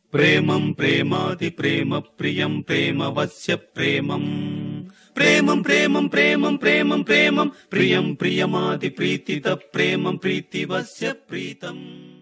प्रेमम् प्रेमाति प्रेम प्रियम् प्रेमवस्य प्रेमम् प्रेमम् प्रेमम् प्रेमम् प्रेमम् प्रेमम् प्रियम् प्रियमाति प्रीतित प्रेमम् प्रीतिवस्य प्रीतम्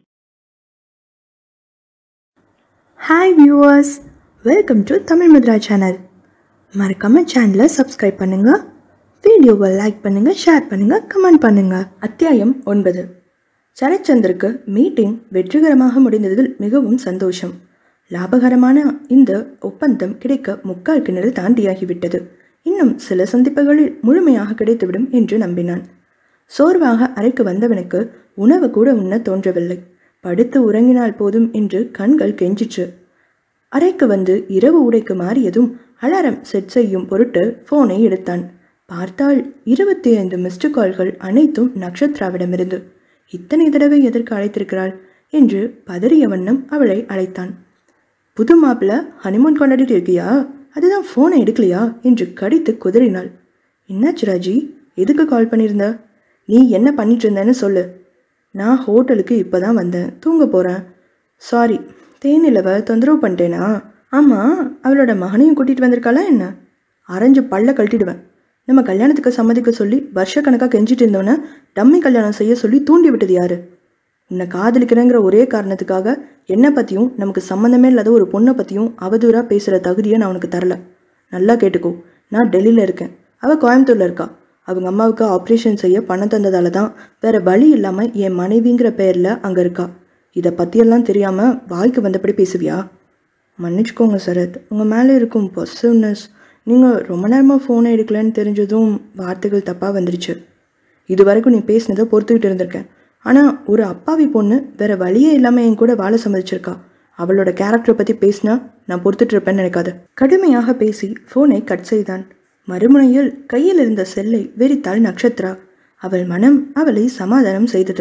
hi viewers welcome to Tamil Mudra channel மறக்காம சேனலை சப்ஸ்கிரைப் பண்ணுங்க வீடியோவை லைக் பண்ணுங்க ஷேர் பண்ணுங்க கமெண்ட் பண்ணுங்க அத்தியாயம் ஒன்பது சரத்சந்தருக்கு மீட்டிங் வெற்றிகரமாக முடிந்ததில் மிகவும் சந்தோஷம் லாபகரமான இந்த ஒப்பந்தம் கிடைக்க முக்கால் கிணறு தாண்டியாகிவிட்டது இன்னும் சில சந்திப்புகளில் முழுமையாக கிடைத்துவிடும் என்று நம்பினான் சோர்வாக அறைக்கு வந்தவனுக்கு உணவு கூட உண்ண தோன்றவில்லை படுத்து உறங்கினால் போதும் என்று கண்கள் கெஞ்சிற்று அறைக்கு வந்து இரவு உடைக்கு மாறியதும் அலாரம் செட் செய்யும் பொருட்டு போனை எடுத்தான் பார்த்தால் இருபத்தி ஐந்து மிஸ்டு கால்கள் அனைத்தும் நக்ஷத்ராவிடமிருந்து இத்தனை தடவை எதற்கு அழைத்திருக்கிறாள் என்று பதறிய வண்ணம் அவளை அழைத்தான் புது மாப்பிள்ள ஹனிமூன் கொண்டாடிட்டு இருக்கியா அதுதான் ஃபோனை எடுக்கலையா என்று கடித்து குதறினாள் என்னாச்சு ராஜி எதுக்கு கால் பண்ணியிருந்த நீ என்ன பண்ணிட்டு இருந்தேன்னு சொல்லு நான் ஹோட்டலுக்கு இப்போ தான் வந்தேன் தூங்க போகிறேன் சாரி தேனிலவ தொந்தரவு பண்ணிட்டேனா ஆமாம் அவளோட மகனையும் கூட்டிகிட்டு வந்திருக்காளா என்ன அரைஞ்சு பல்ல கழட்டிடுவேன் நம்ம கல்யாணத்துக்கு சம்மதிக்க சொல்லி வருஷக்கணக்காக கெஞ்சிட்டு இருந்தவன டம்மி கல்யாணம் செய்ய சொல்லி தூண்டி விட்டது யாரு உன்னை காதலிக்கிறேங்கிற ஒரே காரணத்துக்காக என்னை பற்றியும் நமக்கு சம்மந்தமே இல்லாத ஒரு பொண்ணை பற்றியும் அவதூறாக பேசுகிற தகுதியை நான் உனக்கு தரல நல்லா கேட்டுக்கோ நான் டெல்லியில் இருக்கேன் அவள் கோயம்புத்தூரில் இருக்கா அவங்க அம்மாவுக்கு ஆப்ரேஷன் செய்ய பணம் தந்ததால தான் வேற வழி இல்லாமல் என் மனைவிங்கிற பேரில் அங்கே இருக்கா இதை பற்றியெல்லாம் தெரியாமல் வாய்க்கு வந்தபடி பேசுவியா மன்னிச்சுக்கோங்க சரத் உங்கள் மேலே இருக்கும் பொசிவ்னஸ் நீங்கள் ரொம்ப நேரமாக ஃபோனை எடுக்கலன்னு தெரிஞ்சதும் வார்த்தைகள் தப்பாக வந்துருச்சு இது வரைக்கும் நீ பேசினதை பொறுத்துக்கிட்டு இருந்திருக்கேன் ஆனால் ஒரு அப்பாவி பொண்ணு வேற வழியே இல்லாமல் என் கூட வாழ சம்மதிச்சிருக்கா அவளோட கேரக்டரை பற்றி பேசினா நான் பொறுத்துட்டு இருப்பேன்னு நினைக்காது கடுமையாக பேசி ஃபோனை கட் செய்தான் மறுமுனையில் கையில் இருந்த செல்லை வெறித்தாள் நட்சத்ரா அவள் மனம் அவளை சமாதானம் செய்தது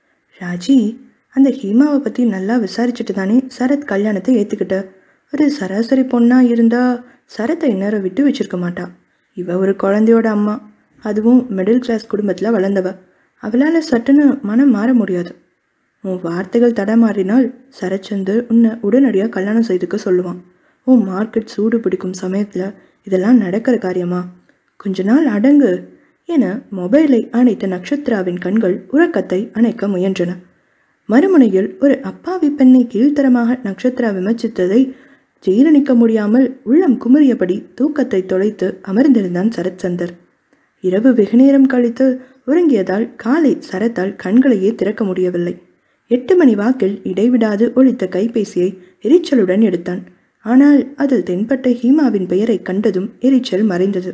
ராஜி அந்த ஹீமாவை பற்றி நல்லா விசாரிச்சுட்டு தானே சரத் கல்யாணத்தை ஏற்றுக்கிட்ட ஒரு சராசரி பொண்ணா இருந்தா சரத்தை இந்நேரம் விட்டு வச்சிருக்க மாட்டா இவ ஒரு குழந்தையோட அம்மா அதுவும் மிடில் கிளாஸ் குடும்பத்தில் வளர்ந்தவ அவளால் சட்டுன்னு மனம் மாற முடியாது உன் வார்த்தைகள் தடமாறினால் சரச்சந்தர் உன்னை உடனடியாக கல்யாணம் செய்துக்க சொல்லுவான் உன் மார்க்கெட் சூடு பிடிக்கும் சமயத்தில் இதெல்லாம் நடக்கிற காரியமா கொஞ்ச நாள் அடங்கு என மொபைலை அணைத்த நட்சத்திராவின் கண்கள் உறக்கத்தை அணைக்க முயன்றன மறுமுனையில் ஒரு அப்பாவி பெண்ணை கீழ்த்தரமாக நட்சத்திரா விமர்சித்ததை ஜீரணிக்க முடியாமல் உள்ளம் குமுறியபடி தூக்கத்தை தொலைத்து அமர்ந்திருந்தான் சரத்சந்தர் இரவு வெகுநேரம் கழித்து உறங்கியதால் காலை சரத்தால் கண்களையே திறக்க முடியவில்லை எட்டு மணி வாக்கில் இடைவிடாது ஒழித்த கைபேசியை எரிச்சலுடன் எடுத்தான் ஆனால் அதில் தென்பட்ட ஹீமாவின் பெயரை கண்டதும் எரிச்சல் மறைந்தது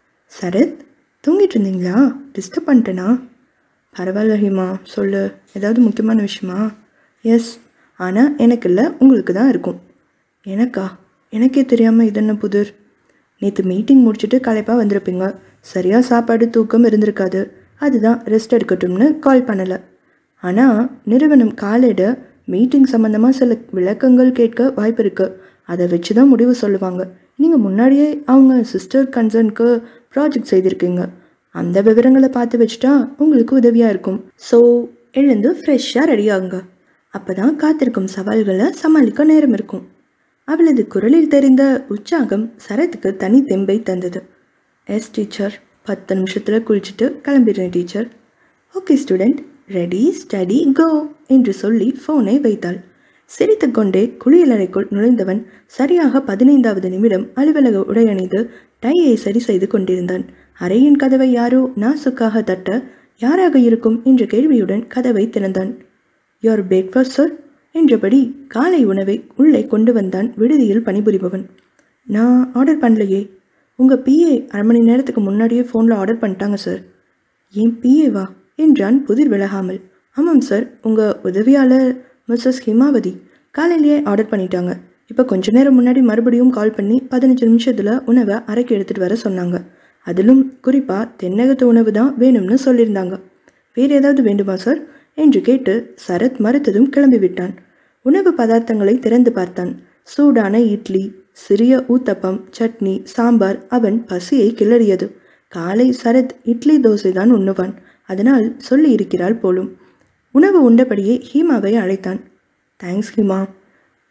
சரத் தூங்கிட்டு இருந்தீங்களா டிஸ்டர்ப் பண்ணிட்டேனா பரவாயில்ல ஹீமா சொல்லு ஏதாவது முக்கியமான விஷயமா எஸ் ஆனால் எனக்கு இல்லை உங்களுக்கு தான் இருக்கும் எனக்கா எனக்கே தெரியாமல் இது என்ன புதிர் நேற்று மீட்டிங் முடிச்சுட்டு களைப்பாக வந்திருப்பீங்க சரியாக சாப்பாடு தூக்கம் இருந்திருக்காது அதுதான் ரெஸ்ட் எடுக்கட்டும்னு கால் பண்ணலை ஆனால் நிறுவனம் காலையிட மீட்டிங் சம்மந்தமாக சில விளக்கங்கள் கேட்க வாய்ப்பு இருக்குது அதை வச்சு தான் முடிவு சொல்லுவாங்க நீங்கள் முன்னாடியே அவங்க சிஸ்டர் கன்சர்னுக்கு ப்ராஜெக்ட் செய்திருக்கீங்க அந்த விவரங்களை பார்த்து வச்சுட்டா உங்களுக்கு உதவியாக இருக்கும் ஸோ எழுந்து ஃப்ரெஷ்ஷாக ரெடி ஆகுங்க அப்போ தான் காத்திருக்கும் சவால்களை சமாளிக்க நேரம் இருக்கும் அவளது குரலில் தெரிந்த உற்சாகம் சரத்துக்கு தனி தெம்பை தந்தது எஸ் டீச்சர் பத்து நிமிஷத்தில் குளிச்சுட்டு கிளம்பிடுறேன் teacher okay student ready study go என்று சொல்லி ஃபோனை வைத்தாள் சிரித்துக்கொண்டே குளியலறைக்குள் நுழைந்தவன் சரியாக பதினைந்தாவது நிமிடம் அலுவலக உடையணிந்து டையை சரி செய்து கொண்டிருந்தான் அறையின் கதவை யாரோ நாசுக்காக தட்ட யாராக இருக்கும் என்ற கேள்வியுடன் கதவை திறந்தான் யோர் பிரேக்ஃபாஸ்ட் சார் என்றபடி காலை உணவை உள்ளே கொண்டு வந்தான் விடுதியில் பணிபுரிபவன் நான் ஆர்டர் பண்ணலையே உங்கள் பிஏ அரை மணி நேரத்துக்கு முன்னாடியே ஃபோனில் ஆர்டர் பண்ணிட்டாங்க சார் ஏன் பிஏவா என்றான் புதிர் விலகாமல் ஆமாம் சார் உங்கள் உதவியாளர் மிஸ்ஸஸ் ஹிமாவதி காலையிலேயே ஆர்டர் பண்ணிட்டாங்க இப்போ கொஞ்ச நேரம் முன்னாடி மறுபடியும் கால் பண்ணி பதினஞ்சு நிமிஷத்தில் உணவை அரைக்கு எடுத்துகிட்டு வர சொன்னாங்க அதிலும் குறிப்பாக தென்னகத்து உணவு தான் வேணும்னு சொல்லியிருந்தாங்க வேறு ஏதாவது வேண்டுமா சார் என்று கேட்டு சரத் மறுத்ததும் கிளம்பி விட்டான் உணவு பதார்த்தங்களை திறந்து பார்த்தான் சூடான இட்லி சிறிய ஊத்தப்பம் சட்னி சாம்பார் அவன் பசியை கிளறியது காலை சரத் இட்லி தோசை தான் உண்ணுவான் அதனால் சொல்லி இருக்கிறாள் போலும் உணவு உண்டபடியே ஹீமாவை அழைத்தான் தேங்க்ஸ் ஹீமா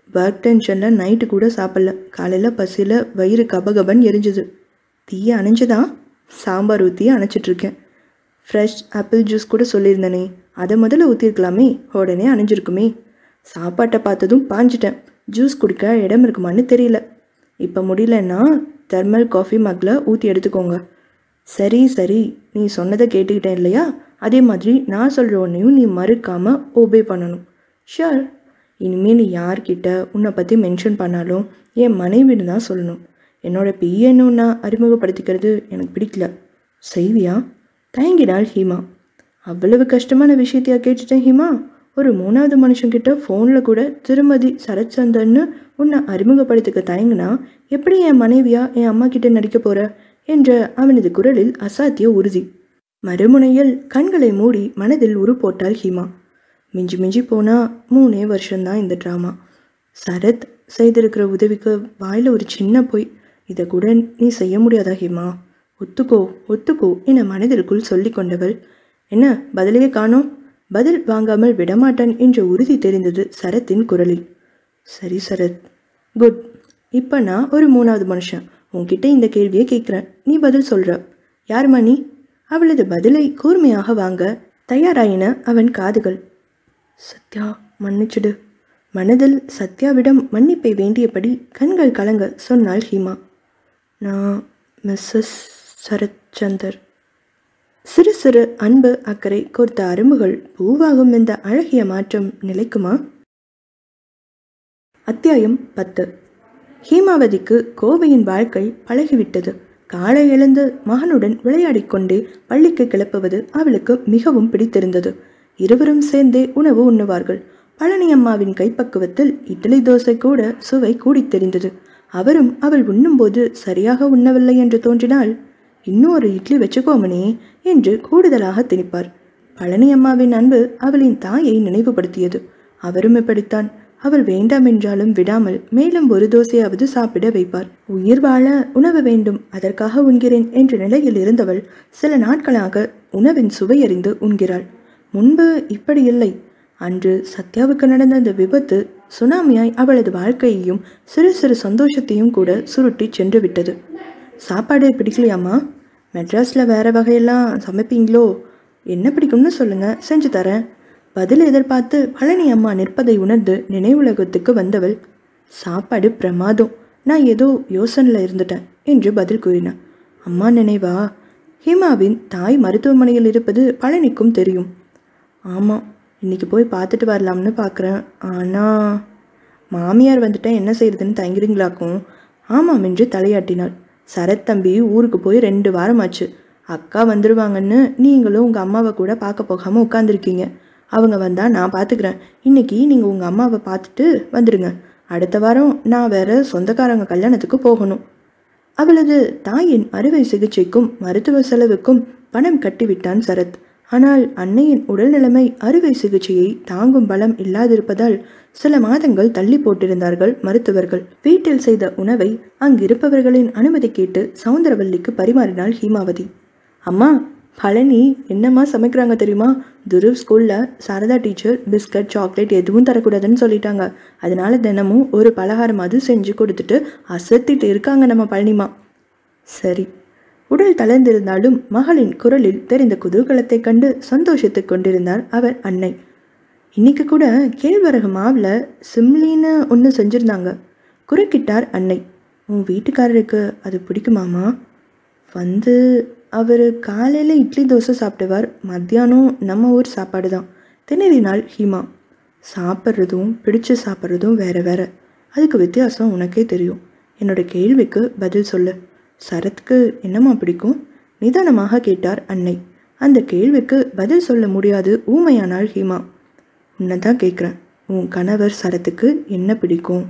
ஒர்க் டென்ஷனில் நைட்டு கூட சாப்பிடல காலையில் பசியில் வயிறு கபகபன்னு எரிஞ்சுது தீயை அணைஞ்சுதான் சாம்பார் ஊற்றி அணைச்சிட்ருக்கேன் ஃப்ரெஷ் ஆப்பிள் ஜூஸ் கூட சொல்லியிருந்தனே அதை முதல்ல ஊற்றிருக்கலாமே உடனே அணைஞ்சிருக்குமே சாப்பாட்டை பார்த்ததும் பாஞ்சிட்டேன் ஜூஸ் குடிக்க இடம் இருக்குமான்னு தெரியல இப்போ முடியலன்னா தெர்மல் காஃபி மக்கில் ஊற்றி எடுத்துக்கோங்க சரி சரி நீ சொன்னதை கேட்டுக்கிட்டேன் இல்லையா அதே மாதிரி நான் சொல்கிற ஒன்றையும் நீ மறுக்காமல் ஓபே பண்ணணும் ஷியோர் இனிமேல் நீ யார்கிட்ட உன்னை பற்றி மென்ஷன் பண்ணாலும் என் மனைவின்னு தான் சொல்லணும் என்னோட பிஏன்னு நான் அறிமுகப்படுத்திக்கிறது எனக்கு பிடிக்கல செய்வியா தயங்கினாள் ஹீமா அவ்வளவு கஷ்டமான விஷயத்தையா கேட்டுட்டேன் ஹீமா ஒரு மூணாவது மனுஷங்கிட்ட ஃபோனில் கூட திருமதி சரத்சந்தர்னு உன்னை அறிமுகப்படுத்திக்க தயங்கினா எப்படி என் மனைவியா என் அம்மா கிட்ட நடிக்க போற என்ற அவனது குரலில் அசாத்திய உறுதி மறுமுனையில் கண்களை மூடி மனதில் உரு போட்டாள் ஹீமா மிஞ்சி மிஞ்சி போனால் மூணே வருஷம்தான் இந்த ட்ராமா சரத் செய்திருக்கிற உதவிக்கு வாயில் ஒரு சின்ன பொய் இதை கூட நீ செய்ய முடியாதா ஹீமா ஒத்துக்கோ ஒத்துக்கோ என மனதிற்குள் சொல்லி கொண்டவள் என்ன பதிலையே காணோம் பதில் வாங்காமல் விடமாட்டான் என்ற உறுதி தெரிந்தது சரத்தின் குரலில் சரி சரத் குட் இப்போ நான் ஒரு மூணாவது மனுஷன் உன்கிட்ட இந்த கேள்வியை கேட்குறேன் நீ பதில் சொல்ற யாரும்மா நீ அவளது பதிலை கூர்மையாக வாங்க தயாராயின அவன் காதுகள் சத்யா மன்னிச்சிடு மனதில் சத்யாவிடம் மன்னிப்பை வேண்டியபடி கண்கள் கலங்க சொன்னாள் ஹீமா நான் மிஸ்ஸஸ் சரத்சந்தர் சிறு சிறு அன்பு அக்கறை கோர்த்த அரும்புகள் பூவாகும் இந்த அழகிய மாற்றம் நிலைக்குமா அத்தியாயம் பத்து ஹீமாவதிக்கு கோவையின் வாழ்க்கை பழகிவிட்டது காலை எழுந்து மகனுடன் விளையாடிக் கொண்டே பள்ளிக்கு கிளப்புவது அவளுக்கு மிகவும் பிடித்திருந்தது இருவரும் சேர்ந்தே உணவு உண்ணுவார்கள் பழனி அம்மாவின் கைப்பக்குவத்தில் இட்லி தோசை கூட சுவை கூடித் தெரிந்தது அவரும் அவள் உண்ணும்போது சரியாக உண்ணவில்லை என்று தோன்றினால் இன்னும் ஒரு இட்லி வச்சுக்கோமனே என்று கூடுதலாக திணிப்பார் பழனி அம்மாவின் அன்பு அவளின் தாயை நினைவுபடுத்தியது அவரும் இப்படித்தான் அவள் வேண்டாம் என்றாலும் விடாமல் மேலும் ஒரு தோசையாவது சாப்பிட வைப்பார் உயிர் வாழ உணவு வேண்டும் அதற்காக உண்கிறேன் என்ற நிலையில் இருந்தவள் சில நாட்களாக உணவின் சுவையறிந்து உண்கிறாள் முன்பு இப்படி இல்லை அன்று சத்யாவுக்கு நடந்த அந்த விபத்து சுனாமியாய் அவளது வாழ்க்கையையும் சிறு சிறு சந்தோஷத்தையும் கூட சுருட்டி சென்று விட்டது சாப்பாடு பிடிக்கலையாம்மா மெட்ராஸில் வேற வகையெல்லாம் சமைப்பீங்களோ என்ன பிடிக்கும்னு சொல்லுங்க செஞ்சு தரேன் பதில் எதிர்பார்த்து பழனி அம்மா நிற்பதை உணர்ந்து நினைவுலகத்துக்கு வந்தவள் சாப்பாடு பிரமாதம் நான் ஏதோ யோசனையில் இருந்துட்டேன் என்று பதில் கூறினான் அம்மா நினைவா ஹீமாவின் தாய் மருத்துவமனையில் இருப்பது பழனிக்கும் தெரியும் ஆமாம் இன்னைக்கு போய் பார்த்துட்டு வரலாம்னு பார்க்குறேன் ஆனால் மாமியார் வந்துட்டா என்ன செய்யறதுன்னு தயங்குறீங்களாக்கும் ஆமாம் என்று தலையாட்டினாள் சரத் தம்பி ஊருக்கு போய் ரெண்டு வாரம் ஆச்சு அக்கா வந்துடுவாங்கன்னு நீங்களும் உங்கள் அம்மாவை கூட பார்க்க போகாமல் உட்காந்துருக்கீங்க அவங்க வந்தால் நான் பார்த்துக்கிறேன் இன்னைக்கு நீங்கள் உங்கள் அம்மாவை பார்த்துட்டு வந்துடுங்க அடுத்த வாரம் நான் வேற சொந்தக்காரங்க கல்யாணத்துக்கு போகணும் அவளது தாயின் அறுவை சிகிச்சைக்கும் மருத்துவ செலவுக்கும் பணம் கட்டிவிட்டான் சரத் ஆனால் அன்னையின் உடல் நிலைமை அறுவை சிகிச்சையை தாங்கும் பலம் இல்லாதிருப்பதால் சில மாதங்கள் தள்ளி போட்டிருந்தார்கள் மருத்துவர்கள் வீட்டில் செய்த உணவை அங்கிருப்பவர்களின் அனுமதி கேட்டு சவுந்தரவல்லிக்கு பரிமாறினாள் ஹீமாவதி அம்மா பழனி என்னம்மா சமைக்கிறாங்க தெரியுமா துருவ் ஸ்கூலில் சாரதா டீச்சர் பிஸ்கட் சாக்லேட் எதுவும் தரக்கூடாதுன்னு சொல்லிட்டாங்க அதனால தினமும் ஒரு பலகாரமாவது செஞ்சு கொடுத்துட்டு அசத்திட்டு இருக்காங்க நம்ம பழனிமா சரி உடல் தளர்ந்திருந்தாலும் மகளின் குரலில் தெரிந்த குதூகலத்தைக் கண்டு சந்தோஷித்துக் கொண்டிருந்தார் அவர் அன்னை இன்னைக்கு கூட கேழ்வரகு மாவில் சிம்லின்னு ஒன்று செஞ்சுருந்தாங்க குறுக்கிட்டார் அன்னை உன் வீட்டுக்காரருக்கு அது பிடிக்குமாமா வந்து அவர் காலையில் இட்லி தோசை சாப்பிடுவார் மத்தியானம் நம்ம ஊர் சாப்பாடு தான் திணறினாள் ஹீமா சாப்பிட்றதும் பிடிச்சு சாப்பிட்றதும் வேற வேற அதுக்கு வித்தியாசம் உனக்கே தெரியும் என்னோட கேள்விக்கு பதில் சொல்லு சரத்க்கு என்னம்மா பிடிக்கும் நிதானமாக கேட்டார் அன்னை அந்த கேள்விக்கு பதில் சொல்ல முடியாது ஊமையானாள் ஹீமா உன்னை தான் கேட்குறேன் உன் கணவர் சரத்துக்கு என்ன பிடிக்கும்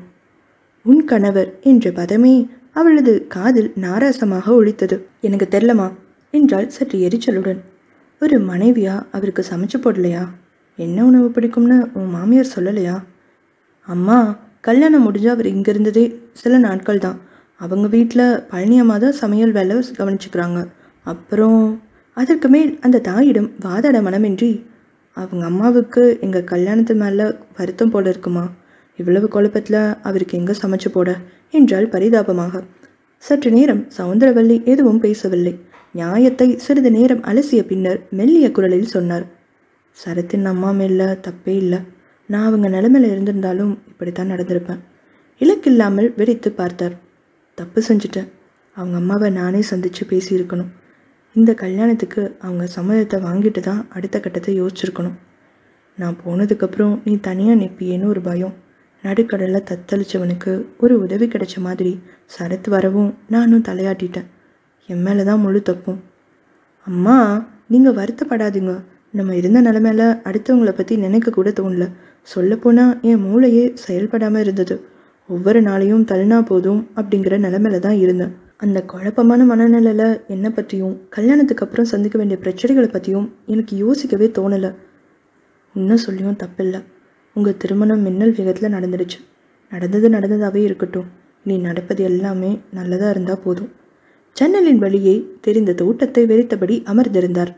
உன் கணவர் என்ற பதமே அவளது காதில் நாராசமாக ஒலித்தது எனக்கு தெரிலமா என்றாள் சற்று எரிச்சலுடன் ஒரு மனைவியா அவருக்கு சமைச்சு போடலையா என்ன உணவு பிடிக்கும்னு உன் மாமியார் சொல்லலையா அம்மா கல்யாணம் முடிஞ்சு அவர் இங்கே இருந்ததே சில நாட்கள் தான் அவங்க வீட்டில் பழனி அம்மா தான் சமையல் வேலை கவனிச்சுக்கிறாங்க அப்புறம் அதற்கு மேல் அந்த தாயிடம் வாதாட மனமின்றி அவங்க அம்மாவுக்கு எங்கள் கல்யாணத்து மேலே வருத்தம் போல இருக்குமா இவ்வளவு குழப்பத்தில் அவருக்கு எங்கே சமைச்சு போட என்றாள் பரிதாபமாக சற்று நேரம் சவுந்தரவல்லி எதுவும் பேசவில்லை நியாயத்தை சிறிது நேரம் அலசிய பின்னர் மெல்லிய குரலில் சொன்னார் சரத்தின் அம்மா மேல தப்பே இல்லை நான் அவங்க நிலைமையில இருந்திருந்தாலும் இப்படித்தான் நடந்திருப்பேன் இலக்கில்லாமல் வெறித்து பார்த்தார் தப்பு செஞ்சுட்டேன் அவங்க அம்மாவை நானே சந்தித்து பேசியிருக்கணும் இந்த கல்யாணத்துக்கு அவங்க சம்மதத்தை வாங்கிட்டு தான் அடுத்த கட்டத்தை யோசிச்சிருக்கணும் நான் போனதுக்கப்புறம் நீ தனியாக நிற்பியேன்னு ஒரு பயம் நடுக்கடலில் தத்தளிச்சவனுக்கு ஒரு உதவி கிடைச்ச மாதிரி சரத் வரவும் நானும் தலையாட்டிட்டேன் என் மேலே தான் முழு தப்பும் அம்மா நீங்கள் வருத்தப்படாதீங்க நம்ம இருந்த நிலமையில அடுத்தவங்கள பற்றி நினைக்க கூட தோணல சொல்லப்போனால் என் மூளையே செயல்படாமல் இருந்தது ஒவ்வொரு நாளையும் தள்ளினா போதும் அப்படிங்கிற நிலமையில தான் இருந்தேன் அந்த குழப்பமான மனநிலையில் என்னை பற்றியும் கல்யாணத்துக்கு அப்புறம் சந்திக்க வேண்டிய பிரச்சனைகளை பற்றியும் எனக்கு யோசிக்கவே தோணலை இன்னும் சொல்லியும் தப்பில்லை உங்கள் திருமணம் மின்னல் வேகத்தில் நடந்துடுச்சு நடந்தது நடந்ததாகவே இருக்கட்டும் நீ நடப்பது எல்லாமே நல்லதாக இருந்தால் போதும் ஜன்னலின் வழியே தெரிந்த தோட்டத்தை வெறித்தபடி அமர்ந்திருந்தார்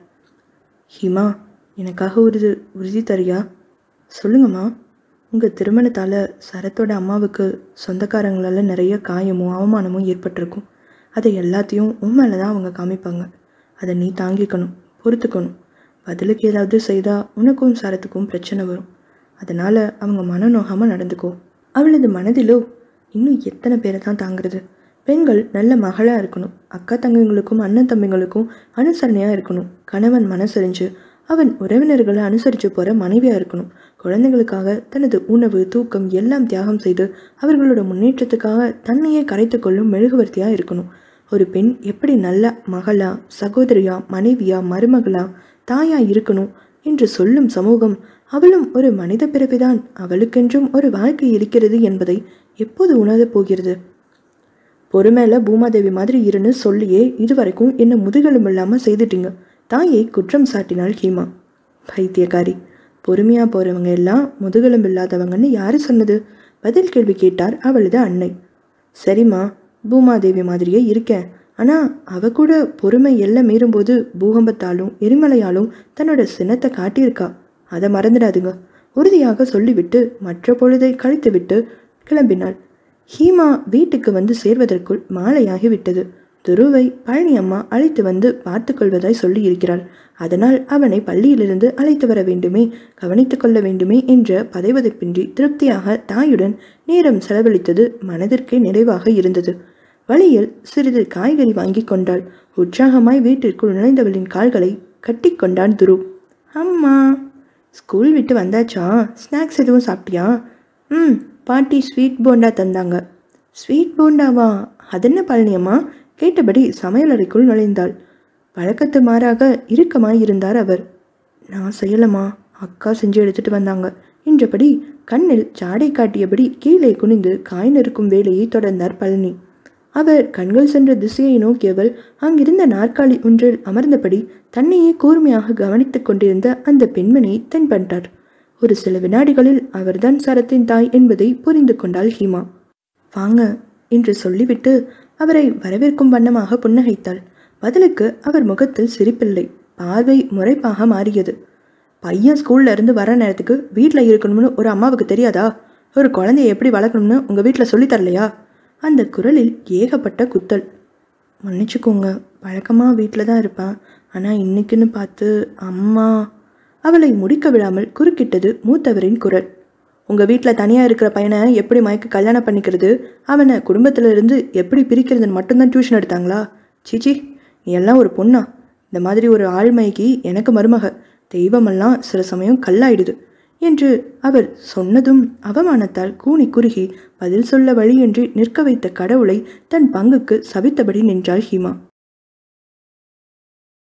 ஹிமா எனக்காக ஒரு உறுதி தரியா சொல்லுங்கம்மா உங்கள் திருமணத்தால் சரத்தோட அம்மாவுக்கு சொந்தக்காரங்களால் நிறைய காயமும் அவமானமும் ஏற்பட்டிருக்கும் அதை எல்லாத்தையும் உன் மேலே தான் அவங்க காமிப்பாங்க அதை நீ தாங்கிக்கணும் பொறுத்துக்கணும் பதிலுக்கு ஏதாவது செய்தால் உனக்கும் சரத்துக்கும் பிரச்சனை வரும் அதனால் அவங்க மன நோகாமல் நடந்துக்கோ அவளது மனதிலோ இன்னும் எத்தனை பேரை தான் தாங்குறது பெண்கள் நல்ல மகளாக இருக்கணும் அக்கா தங்கைங்களுக்கும் அண்ணன் தம்பிங்களுக்கும் அனுசரணையாக இருக்கணும் கணவன் மனசறிஞ்சு அவன் உறவினர்களை அனுசரித்து போகிற மனைவியாக இருக்கணும் குழந்தைகளுக்காக தனது உணவு தூக்கம் எல்லாம் தியாகம் செய்து அவர்களோட முன்னேற்றத்துக்காக தன்னையே கரைத்து கொள்ளும் மெழுகுவர்த்தியாக இருக்கணும் ஒரு பெண் எப்படி நல்ல மகளா சகோதரியா மனைவியா மருமகளா தாயா இருக்கணும் என்று சொல்லும் சமூகம் அவளும் ஒரு மனித பிறவிதான் அவளுக்கென்றும் ஒரு வாழ்க்கை இருக்கிறது என்பதை எப்போது உணரப் போகிறது பொறுமையில பூமாதேவி மாதிரி இருன்னு சொல்லியே இதுவரைக்கும் என்ன முதுகெலும்பு இல்லாமல் செய்துட்டீங்க தாயை குற்றம் சாட்டினாள் ஹீமா பைத்தியக்காரி பொறுமையா போறவங்க எல்லாம் முதுகெலும்பு இல்லாதவங்கன்னு யாரு சொன்னது பதில் கேள்வி கேட்டார் அவளது அன்னை சரிம்மா பூமாதேவி மாதிரியே இருக்கேன் ஆனா அவ கூட பொறுமை எல்லாம் மீறும்போது பூகம்பத்தாலும் எரிமலையாலும் தன்னோட சினத்தை காட்டியிருக்கா அதை மறந்துடாதுங்க உறுதியாக சொல்லிவிட்டு மற்ற பொழுதை கழித்துவிட்டு கிளம்பினாள் ஹீமா வீட்டுக்கு வந்து சேர்வதற்குள் மாலையாகி விட்டது துருவை பழனி அம்மா அழைத்து வந்து பார்த்து கொள்வதாய் சொல்லி இருக்கிறாள் அதனால் அவனை பள்ளியிலிருந்து அழைத்து வர வேண்டுமே கவனித்துக் கொள்ள வேண்டுமே என்ற பதைவதைப்பின்றி திருப்தியாக தாயுடன் நேரம் செலவழித்தது மனதிற்கே நிறைவாக இருந்தது வழியில் சிறிது காய்கறி வாங்கி கொண்டாள் உற்சாகமாய் வீட்டிற்குள் நுழைந்தவளின் கால்களை கட்டிக்கொண்டான் துரு அம்மா ஸ்கூல் விட்டு வந்தாச்சா ஸ்நாக்ஸ் எதுவும் சாப்பிட்டியா ம் பாட்டி ஸ்வீட் போண்டா தந்தாங்க ஸ்வீட் போண்டாவா அதென்ன பழனியம்மா கேட்டபடி சமையலறைக்குள் நுழைந்தாள் வழக்கத்து மாறாக இறுக்கமாய் இருந்தார் அவர் நான் செய்யலம்மா அக்கா செஞ்சு எடுத்துட்டு வந்தாங்க என்றபடி கண்ணில் ஜாடை காட்டியபடி கீழே குனிந்து காய் நறுக்கும் வேலையை தொடர்ந்தார் பழனி அவர் கண்கள் சென்ற திசையை நோக்கியவள் அங்கிருந்த நாற்காலி ஒன்றில் அமர்ந்தபடி தன்னையே கூர்மையாக கவனித்துக் கொண்டிருந்த அந்த பெண்மணியை தென்பட்டார் ஒரு சில வினாடிகளில் அவர்தான் சரத்தின் தாய் என்பதை புரிந்து கொண்டாள் ஹீமா வாங்க என்று சொல்லிவிட்டு அவரை வரவேற்கும் வண்ணமாக புன்னகைத்தாள் பதிலுக்கு அவர் முகத்தில் சிரிப்பில்லை பார்வை முறைப்பாக மாறியது பையன் ஸ்கூல்ல இருந்து வர நேரத்துக்கு வீட்டில் இருக்கணும்னு ஒரு அம்மாவுக்கு தெரியாதா ஒரு குழந்தைய எப்படி வளர்க்கணும்னு உங்கள் வீட்டில் சொல்லித் தரலையா அந்த குரலில் ஏகப்பட்ட குத்தல் மன்னிச்சுக்கோங்க வழக்கமாக வீட்டில் தான் இருப்பேன் ஆனால் இன்னைக்குன்னு பார்த்து அம்மா அவளை முடிக்க விடாமல் குறுக்கிட்டது மூத்தவரின் குரல் உங்கள் வீட்டில் தனியாக இருக்கிற பையனை எப்படி மயக்க கல்யாணம் பண்ணிக்கிறது அவனை குடும்பத்துல இருந்து எப்படி பிரிக்கிறதுன்னு மட்டும்தான் டியூஷன் எடுத்தாங்களா சீச்சி நீ எல்லாம் ஒரு பொண்ணா இந்த மாதிரி ஒரு ஆள்மைக்கு எனக்கு மருமக தெய்வமெல்லாம் சில சமயம் கல்லாயிடுது என்று அவர் சொன்னதும் அவமானத்தால் கூனி குறுகி பதில் சொல்ல வழியின்றி நிற்க வைத்த கடவுளை தன் பங்குக்கு சபித்தபடி நின்றாள் ஹீமா